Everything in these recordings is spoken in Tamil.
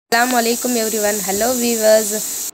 அஸ்ஸலாமு அலைக்கும் எவ்ரி ஒன் ஹலோ வீவர்ஸ்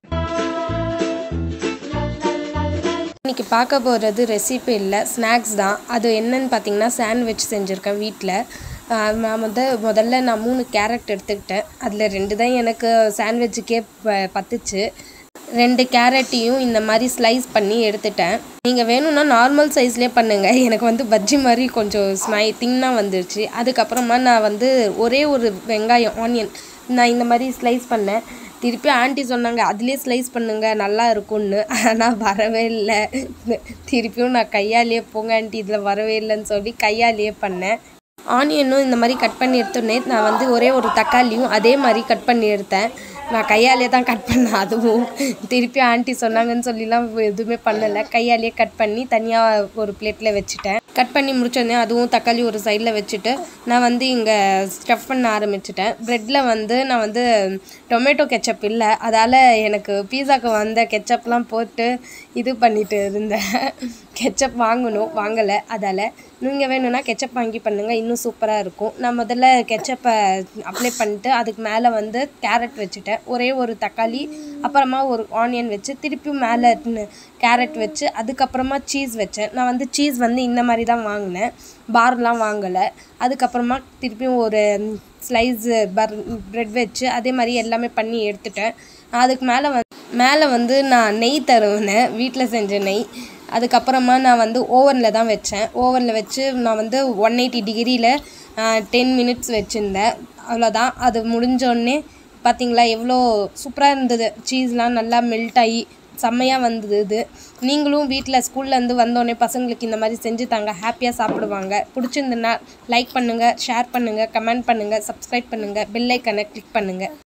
இன்னைக்கு பார்க்க போகிறது ரெசிபி இல்லை ஸ்நாக்ஸ் தான் அது என்னன்னு பார்த்தீங்கன்னா சாண்ட்விச் செஞ்சுருக்கேன் வீட்டில் நான் முத முதல்ல நான் மூணு கேரட் எடுத்துக்கிட்டேன் அதில் ரெண்டு தான் எனக்கு சாண்ட்விச்சுக்கே ப பத்துச்சு ரெண்டு கேரட்டையும் இந்த மாதிரி ஸ்லைஸ் பண்ணி எடுத்துட்டேன் நீங்கள் வேணும்னா நார்மல் சைஸ்லேயே பண்ணுங்கள் எனக்கு வந்து பஜ்ஜி மாதிரி கொஞ்சம் ஸ்மை தின்னாக வந்துருச்சு அதுக்கப்புறமா நான் வந்து ஒரே ஒரு வெங்காயம் ஆனியன் நான் இந்த மாதிரி ஸ்லைஸ் பண்ணேன் திருப்பி ஆண்டி சொன்னாங்க அதுலேயே ஸ்லைஸ் பண்ணுங்க நல்லா இருக்கும்னு ஆனால் வரவே இல்லை திருப்பியும் நான் கையாலேயே போங்க ஆண்டி இதில் வரவே இல்லைன்னு சொல்லி கையாலேயே பண்ணேன் ஆனியனும் இந்த மாதிரி கட் பண்ணி எடுத்தோடனே நான் வந்து ஒரே ஒரு தக்காளியும் அதே மாதிரி கட் பண்ணி எடுத்தேன் நான் கையாலே தான் கட் பண்ணேன் அதுவும் திருப்பி ஆண்டி சொன்னாங்கன்னு சொல்லிலாம் எதுவுமே பண்ணலை கையாலேயே கட் பண்ணி தனியாக ஒரு பிளேட்டில் வச்சுட்டேன் கட் பண்ணி முடிச்சோடனே அதுவும் தக்காளி ஒரு சைடில் வச்சுட்டு நான் வந்து இங்கே ஸ்டஃப் பண்ண ஆரம்பிச்சிட்டேன் ப்ரெட்டில் வந்து நான் வந்து டொமேட்டோ கெச்சப் இல்லை அதால் எனக்கு பீஸாக்கு வந்த கெச்சப்லாம் போட்டு இது பண்ணிட்டு இருந்தேன் கெச்சப் வாங்கணும் வாங்கலை அதால் நீங்கள் வேணும்னா கெச்சப் வாங்கி பண்ணுங்கள் இன்னும் சூப்பராக இருக்கும் நான் முதல்ல கெச்சப்பை அப்ளை பண்ணிட்டு அதுக்கு மேலே வந்து கேரட் வச்சுட்டேன் ஒரே ஒரு தக்காளி அப்புறமா ஒரு ஆனியன் வச்சு திருப்பியும் மேலே கேரட் வச்சு அதுக்கப்புறமா சீஸ் வச்சேன் நான் வந்து சீஸ் வந்து இந்த மாதிரி தான் வாங்கினேன் பார்லாம் வாங்கலை அதுக்கப்புறமா திருப்பியும் ஒரு ஸ்லைஸ் பர் ப்ரெட் வச்சு அதே மாதிரி எல்லாமே பண்ணி எடுத்துட்டேன் அதுக்கு மேலே வந்து மேலே வந்து நான் நெய் தருவினேன் வீட்டில் செஞ்ச நெய் அதுக்கப்புறமா நான் வந்து ஓவனில் தான் வச்சேன் ஓவனில் வச்சு நான் வந்து ஒன் எயிட்டி டிகிரியில் டென் மினிட்ஸ் வச்சுருந்தேன் அவ்வளோதான் அது முடிஞ்சோடனே பார்த்தீங்களா எவ்வளோ சூப்பராக இருந்தது சீஸ்லாம் நல்லா மெல்ட் ஆகி செம்மையாக வந்தது இது நீங்களும் வீட்டில் ஸ்கூல்லேருந்து வந்தோடனே பசங்களுக்கு இந்த மாதிரி செஞ்சு தாங்க ஹாப்பியாக சாப்பிடுவாங்க பிடிச்சிருந்துன்னா லைக் பண்ணுங்கள் ஷேர் பண்ணுங்கள் கமெண்ட் பண்ணுங்கள் சப்ஸ்கிரைப் பண்ணுங்கள் பெல் ஐக்கனை கிளிக் பண்ணுங்கள்